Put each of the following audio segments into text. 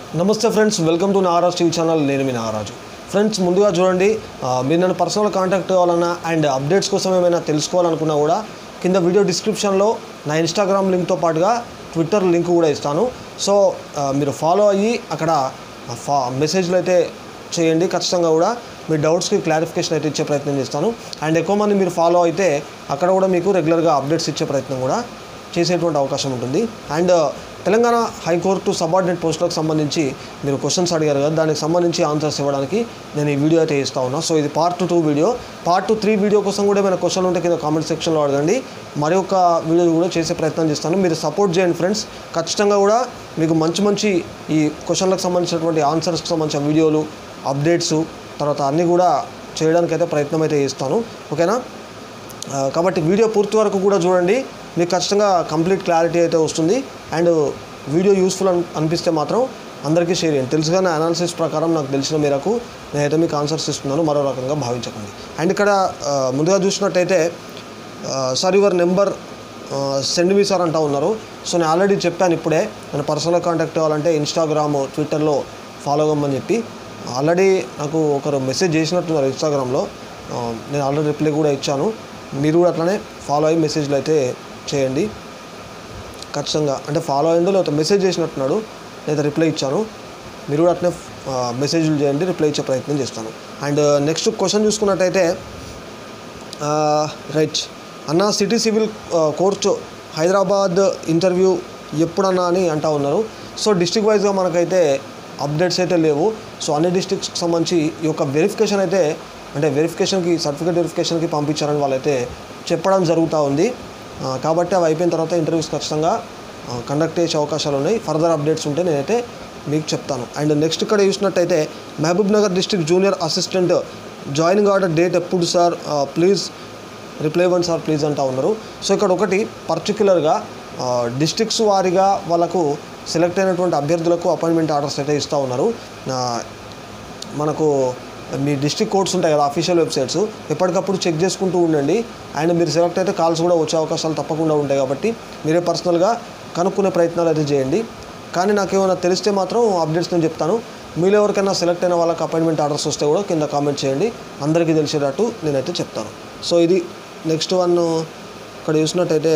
నమస్తే friends welcome to Nagaraj TV channel నేను మీ నాగరాజు ఫ్రెండ్స్ ముందుగా చూడండి ఆ, మీరు నన్ను పర్సనల్ కాంటాక్ట్ కావాలన్నా అండ్ అప్డేట్స్ కోసం ఏమైనా తెలుసుకోవాలనుకున్నా కూడా కింద వీడియో డిస్క్రిప్షన్లో నా ఇన్స్టాగ్రామ్ లింక్తో పాటుగా ట్విట్టర్ లింక్ కూడా ఇస్తాను సో ఆ, మీరు ఫాలో అయ్యి అక్కడ ఫా మెసేజ్లు అయితే చేయండి ఖచ్చితంగా కూడా మీ డౌట్స్కి క్లారిఫికేషన్ అయితే ఇచ్చే ప్రయత్నం చేస్తాను అండ్ ఎక్కువ మంది మీరు ఫాలో అయితే అక్కడ కూడా మీకు రెగ్యులర్గా అప్డేట్స్ ఇచ్చే ప్రయత్నం కూడా చేసేటువంటి అవకాశం ఉంటుంది అండ్ తెలంగాణ హైకోర్టు సబార్డినేట్ పోస్టులకు సంబంధించి మీరు క్వశ్చన్స్ అడిగారు కదా దానికి సంబంధించి ఆన్సర్స్ ఇవ్వడానికి నేను ఈ వీడియో అయితే ఇస్తా ఉన్నా సో ఇది part two video part two three video కోసం కూడా ఏమైనా క్వశ్చన్ ఉంటే కింద కామెంట్ సెక్షన్లో అడగండి మరి ఒక వీడియో కూడా చేసే ప్రయత్నం చేస్తాను మీరు సపోర్ట్ చేయండి ఫ్రెండ్స్ ఖచ్చితంగా కూడా మీకు మంచి మంచి ఈ క్వశ్చన్లకు సంబంధించినటువంటి ఆన్సర్స్కి సంబంధించిన వీడియోలు అప్డేట్స్ తర్వాత అన్నీ కూడా చేయడానికి అయితే ప్రయత్నం అయితే చేస్తాను ఓకేనా ఆ, కాబట్టి వీడియో పూర్తి వరకు కూడా చూడండి మీకు ఖచ్చితంగా కంప్లీట్ క్లారిటీ అయితే వస్తుంది అండ్ వీడియో యూస్ఫుల్ అని అనిపిస్తే మాత్రం అందరికీ షేర్ చేయండి తెలుసుగా నా అనాలిసిస్ ప్రకారం నాకు తెలిసిన మేరకు నేనైతే మీకు ఆన్సర్స్ ఇస్తున్నాను మరో రకంగా భావించకండి అండ్ ఇక్కడ ఆ, ముందుగా చూసినట్టయితే sir your number send me sir అంటా ఉన్నారు సో నేను ఆల్రెడీ చెప్పాను ఇప్పుడే నేను పర్సనల్ కాంటాక్ట్ కావాలంటే ఇన్స్టాగ్రామ్ ట్విట్టర్లో ఫాలో అవ్వమని చెప్పి ఆల్రెడీ నాకు ఒకరు మెసేజ్ చేసినట్టున్నారు ఇన్స్టాగ్రామ్లో ఆ, నేను ఆల్రెడీ రిప్లై కూడా ఇచ్చాను మీరు కూడా అట్లనే ఫాలో అయ్యి మెసేజ్లు అయితే చేయండి ఖచ్చితంగా అంటే ఫాలో అయ్యిందో లేకపోతే మెసేజ్ చేసినట్టున్నాడు లేదా రిప్లై ఇచ్చాను మీరు కూడా అట్లనే ఆ, మెసేజ్లు చేయండి రిప్లై ఇచ్చే ప్రయత్నం చేస్తాను అండ్ నెక్స్ట్ క్వశ్చన్ చూసుకున్నట్టయితే రైట్ అన్న city civil court Hyderabad interview ఎప్పుడన్నా అని అంటా ఉన్నారు సో డిస్టిక్ వైజ్గా మనకైతే అప్డేట్స్ అయితే లేవు సో అన్ని డిస్టిక్స్కి సంబంధించి ఈ యొక్క వెరిఫికేషన్ అయితే అంటే వెరిఫికేషన్కి సర్టిఫికేట్ వెరిఫికేషన్కి పంపించారని వాళ్ళైతే చెప్పడం జరుగుతూ ఉంది ఆ, కాబట్టి అవి అయిపోయిన తర్వాత ఇంటర్వ్యూస్ ఖచ్చితంగా కండక్ట్ చేసే అవకాశాలు ఉన్నాయి ఫర్దర్ అప్డేట్స్ ఉంటే నేనైతే మీకు చెప్తాను అండ్ నెక్స్ట్ ఇక్కడ చూసినట్టయితే Mahbubnagar district junior assistant joining order date ఎప్పుడు సార్ ప్లీజ్ రిప్లై ఇవ్వండి సార్ ప్లీజ్ అంటా ఉన్నారు సో ఇక్కడ ఒకటి పర్టికులర్గా డిస్ట్రిక్ట్స్ వారీగా వాళ్ళకు సెలెక్ట్ అయినటువంటి అభ్యర్థులకు అపాయింట్మెంట్ ఆర్డర్స్ అయితే ఇస్తూ ఉన్నారు ఆ, మనకు మీ డిస్ట్రిక్ట్ కోడ్స్ ఉంటాయి కదా అఫీషియల్ వెబ్సైట్స్ ఎప్పటికప్పుడు చెక్ చేసుకుంటూ ఉండండి అండ్ మీరు సెలెక్ట్ అయితే కాల్స్ కూడా వచ్చే అవకాశాలు తప్పకుండా ఉంటాయి కాబట్టి మీరే పర్సనల్గా కనుక్కునే ప్రయత్నాలు అయితే చేయండి కానీ నాకు ఏమైనా తెలిస్తే మాత్రం అప్డేట్స్ నేను చెప్తాను మీలో ఎవరికైనా సెలెక్ట్ అయిన వాళ్ళకి అపాయింట్మెంట్ ఆర్డర్స్ వస్తే కూడా కింద కామెంట్ చేయండి అందరికీ తెలిసేటట్టు నేనైతే చెప్తాను సో ఇది నెక్స్ట్ వన్ ఇక్కడ చూసినట్టయితే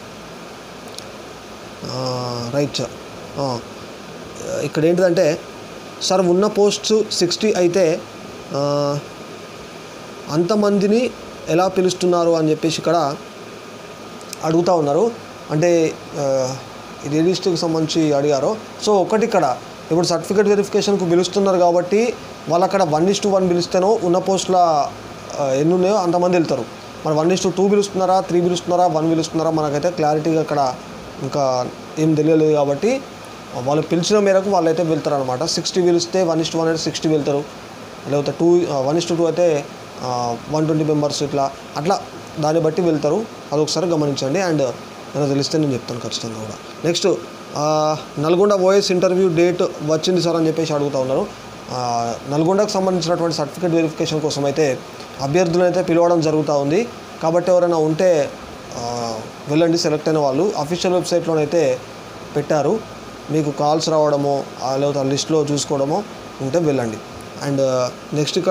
రైట్ ఇక్కడ ఏంటిదంటే సార్ ఉన్న పోస్ట్స్ సిక్స్టీ అయితే ఆ, అంతమందిని ఎలా పిలుస్తున్నారు అని చెప్పేసి ఇక్కడ అడుగుతూ ఉన్నారు అంటే ఆ, ఇది ఏ డిస్ట్రిక్ట్కి సంబంధించి అడిగారో సో ఒకటి ఇక్కడ ఇప్పుడు సర్టిఫికేట్ వెరిఫికేషన్కు పిలుస్తున్నారు కాబట్టి వాళ్ళు అక్కడ వన్ ఇస్ టు వన్ పిలిస్తేనో ఉన్న పోస్టుల ఆ, ఎన్ని ఉన్నాయో అంతమంది వెళ్తారు మరి వన్ ఇస్ టు టూ పిలుస్తున్నారా త్రీ పిలుస్తున్నారా వన్ పిలుస్తున్నారా మనకైతే క్లారిటీగా అక్కడ ఇంకా ఏం తెలియలేదు కాబట్టి వాళ్ళు పిలిచిన మేరకు వాళ్ళైతే వెళ్తారు అనమాట సిక్స్టీ పిలిస్తే వన్ ఇస్ టు వన్ అయితే సిక్స్టీ వెళ్తారు లేకపోతే two one is to two అయితే వన్ ట్వంటీ మెంబర్స్ ఇట్లా అట్లా దాన్ని బట్టి వెళ్తారు అదొకసారి గమనించండి అండ్ నాకు తెలిస్తే నేను చెప్తాను ఖచ్చితంగా కూడా next Nalgonda OS interview date వచ్చింది సార్ అని చెప్పేసి అడుగుతా ఉన్నారు ఆ, నల్గొండకు సంబంధించినటువంటి సర్టిఫికేట్ వెరిఫికేషన్ కోసం అయితే అభ్యర్థులను అయితే పిలవడం జరుగుతూ ఉంది కాబట్టి ఎవరైనా ఉంటే ఆ, వెళ్ళండి సెలెక్ట్ అయిన వాళ్ళు అఫీషియల్ వెబ్సైట్లోనైతే పెట్టారు మీకు కాల్స్ రావడమో ఆ, లేకపోతే ఆ లిస్ట్లో చూసుకోవడమో ఉంటే వెళ్ళండి అండ్ నెక్స్ట్ ఇక్కడ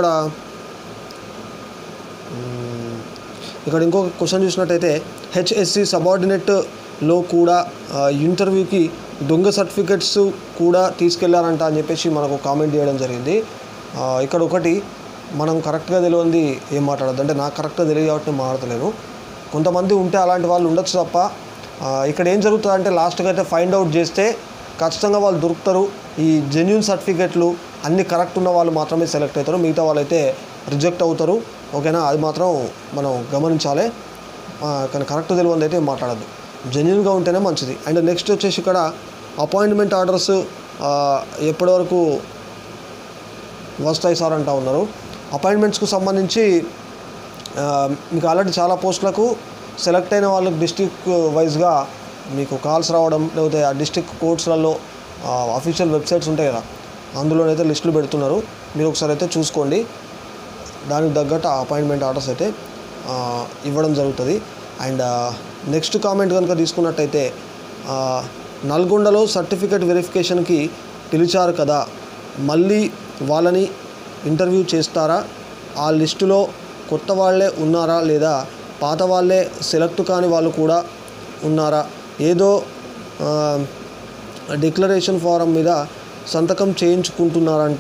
మ్మ్, ఇక్కడ ఇంకొక క్వశ్చన్ చూసినట్టయితే హెచ్ఎస్సి సబార్డినేట్లో కూడా ఆ, ఇంటర్వ్యూకి దొంగ సర్టిఫికెట్స్ కూడా తీసుకెళ్లారంట అని చెప్పేసి మనకు కామెంట్ చేయడం జరిగింది ఆ, ఇక్కడ ఒకటి మనం కరెక్ట్గా తెలియంది ఏం మాట్లాడద్దు అంటే నాకు కరెక్ట్గా తెలియదు కాబట్టి నేను మాట్లాడలేను కొంతమంది ఉంటే అలాంటి వాళ్ళు ఉండొచ్చు తప్ప ఆ, ఇక్కడ ఏం జరుగుతుంది అంటే లాస్ట్గా అయితే ఫైండ్ అవుట్ చేస్తే ఖచ్చితంగా వాళ్ళు దొరుకుతారు ఈ జెన్యున్ సర్టిఫికెట్లు అన్ని కరెక్ట్ ఉన్న వాళ్ళు మాత్రమే సెలెక్ట్ అవుతారు మిగతా వాళ్ళైతే రిజెక్ట్ అవుతారు ఓకేనా అది మాత్రం మనం గమనించాలి ఆ, కానీ కరెక్ట్ తెలియదు అయితే మాట్లాడద్దు జెన్యున్గా ఉంటేనే మంచిది అండ్ నెక్స్ట్ వచ్చేసి ఇక్కడ అపాయింట్మెంట్ ఆర్డర్స్ ఎప్పటి వరకు వస్తాయి సార్ అంటా ఉన్నారు అపాయింట్మెంట్స్కు సంబంధించి ఆ, మీకు ఆల్రెడీ చాలా పోస్టులకు సెలెక్ట్ అయిన వాళ్ళకి డిస్టిక్ వైజ్గా మీకు కాల్స్ రావడం లేకపోతే ఆ డిస్టిక్ కోర్ట్స్లలో అఫీషియల్ వెబ్సైట్స్ ఉంటాయి కదా అందులోనైతే లిస్టులు పెడుతున్నారు మీరు ఒకసారి అయితే చూసుకోండి దానికి తగ్గట్టు ఆ అపాయింట్మెంట్ ఆర్డర్స్ అయితే ఆ, ఇవ్వడం జరుగుతుంది అండ్ నెక్స్ట్ కామెంట్ కనుక తీసుకున్నట్టయితే ఆ, నల్గొండలో సర్టిఫికేట్ వెరిఫికేషన్కి పిలిచారు కదా మళ్ళీ వాళ్ళని ఇంటర్వ్యూ చేస్తారా ఆ లిస్టులో కొత్త వాళ్ళే ఉన్నారా లేదా పాత వాళ్ళే సెలెక్ట్ కాని వాళ్ళు కూడా ఉన్నారా ఏదో ఆ, డిక్లరేషన్ ఫారం మీద సంతకం చేయించుకుంటున్నారంట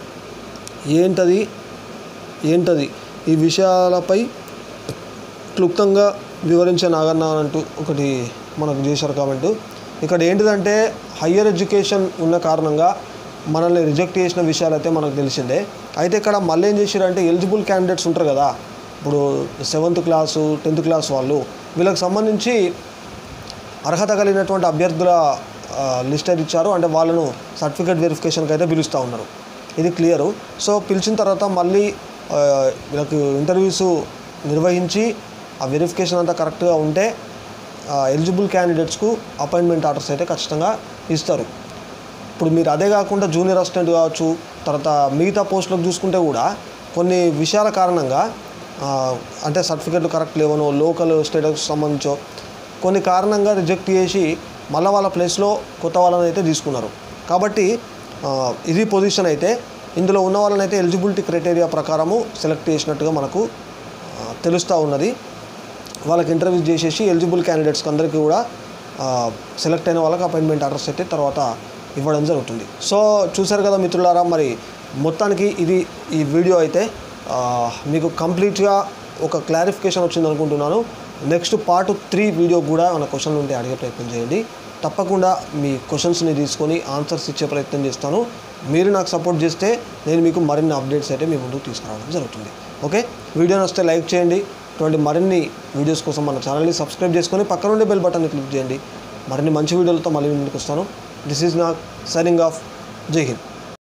ఏంటది ఏంటది ఈ విషయాలపై క్లుప్తంగా వివరించే నాగన్న అంటూ ఒకటి మనకు చేశారు కామెంట్ ఇక్కడ ఏంటిదంటే హయ్యర్ ఎడ్యుకేషన్ ఉన్న కారణంగా మనల్ని రిజెక్ట్ చేసిన విషయాలు అయితే మనకు తెలిసిందే అయితే ఇక్కడ మళ్ళీ ఏం చేశారంటే ఎలిజిబుల్ క్యాండిడేట్స్ ఉంటారు కదా ఇప్పుడు సెవెంత్ క్లాసు టెన్త్ క్లాస్ వాళ్ళు వీళ్ళకి సంబంధించి అర్హత కలిగినటువంటి అభ్యర్థుల ఆ, లిస్ట్ అయితే ఇచ్చారు అంటే వాళ్ళను సర్టిఫికేట్ వెరిఫికేషన్కి అయితే పిలుస్తూ ఉన్నారు ఇది క్లియరు సో పిలిచిన తర్వాత మళ్ళీ ఆ, వీళ్ళకి ఇంటర్వ్యూస్ నిర్వహించి ఆ వెరిఫికేషన్ అంతా కరెక్ట్గా ఉంటే ఎలిజిబుల్ క్యాండిడేట్స్కు అపాయింట్మెంట్ ఆర్డర్స్ అయితే ఖచ్చితంగా ఇస్తారు ఇప్పుడు మీరు అదే కాకుండా జూనియర్ అసిస్టెంట్ కావచ్చు తర్వాత మిగతా పోస్టులకు చూసుకుంటే కూడా కొన్ని విషయాల కారణంగా ఆ, అంటే సర్టిఫికెట్లు కరెక్ట్ లేవనో లోకల్ స్టేటస్ సంబంధించో కొన్ని కారణంగా రిజెక్ట్ చేసి మళ్ళీ వాళ్ళ ప్లేస్లో కొత్త వాళ్ళని అయితే తీసుకున్నారు కాబట్టి ఆ, ఇది పొజిషన్ అయితే ఇందులో ఉన్న వాళ్ళని అయితే ఎలిజిబిలిటీ క్రైటీరియా ప్రకారము సెలెక్ట్ చేసినట్టుగా మనకు ఆ, తెలుస్తూ ఉన్నది వాళ్ళకి ఇంటర్వ్యూ చేసేసి ఎలిజిబుల్ క్యాండిడేట్స్కి అందరికీ కూడా సెలెక్ట్ అయిన వాళ్ళకి అపాయింట్మెంట్ ఆర్డర్స్ అయితే తర్వాత ఇవ్వడం జరుగుతుంది సో చూశారు కదా మిత్రులారా మరి మొత్తానికి ఇది ఈ వీడియో అయితే ఆ, మీకు కంప్లీట్గా ఒక క్లారిఫికేషన్ వచ్చింది అనుకుంటున్నాను నెక్స్ట్ పార్ట్ త్రీ వీడియో కూడా మన క్వశ్చన్లు ఉంటే అడిగే ప్రయత్నం చేయండి తప్పకుండా మీ క్వశ్చన్స్ని తీసుకొని ఆన్సర్స్ ఇచ్చే ప్రయత్నం చేస్తాను మీరు నాకు సపోర్ట్ చేస్తే నేను మీకు మరిన్ని అప్డేట్స్ అయితే మీ ముందుకు తీసుకురావడం జరుగుతుంది ఓకే వీడియో నచ్చితే లైక్ చేయండి ఇటువంటి మరిన్ని వీడియోస్ కోసం మన ఛానల్ని సబ్స్క్రైబ్ చేసుకొని పక్కన ఉండే బెల్ బటన్ని క్లిక్ చేయండి మరిన్ని మంచి వీడియోలతో మళ్ళీ మీ ముందుకు వస్తాను this is not signing off జై హింద్